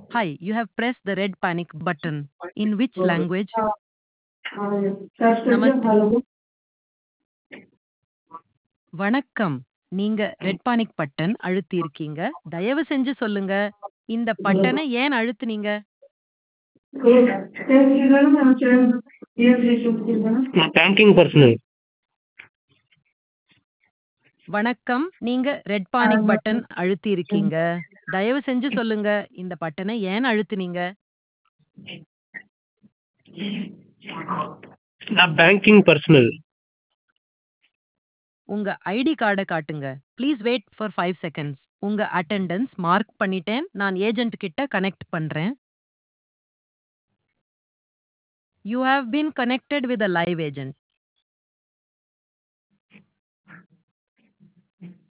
Hi, you have pressed the red panic button. In which language? நமஸ்தே. வணக்கம். நீங்க red panic button அழுத்தியிருக்கீங்க. தயவு செஞ்சு சொல்லுங்க. இந்த பட்டன ஏன் அழுத்துனீங்க? நான் பேங்கிங் பர்சனல் வணக்கம். நீங்க ரெட் பானிக் பட்டன் அழுத்தியிருக்கீங்க. தயவு செஞ்சு சொல்லுங்க. இந்த பட்டன ஏன் அழுத்துனீங்க? நான் பேங்கிங் பர்சனல் உங்க ஐடி கார்ட காட்டுங்க. Please wait for 5 seconds. உங்க அட்டெண்டன்ஸ் மார்க் பண்ணிட்டேன். நான் ஏஜென்ட் கிட்ட கனெக்ட் பண்றேன். You have been connected with a live agent.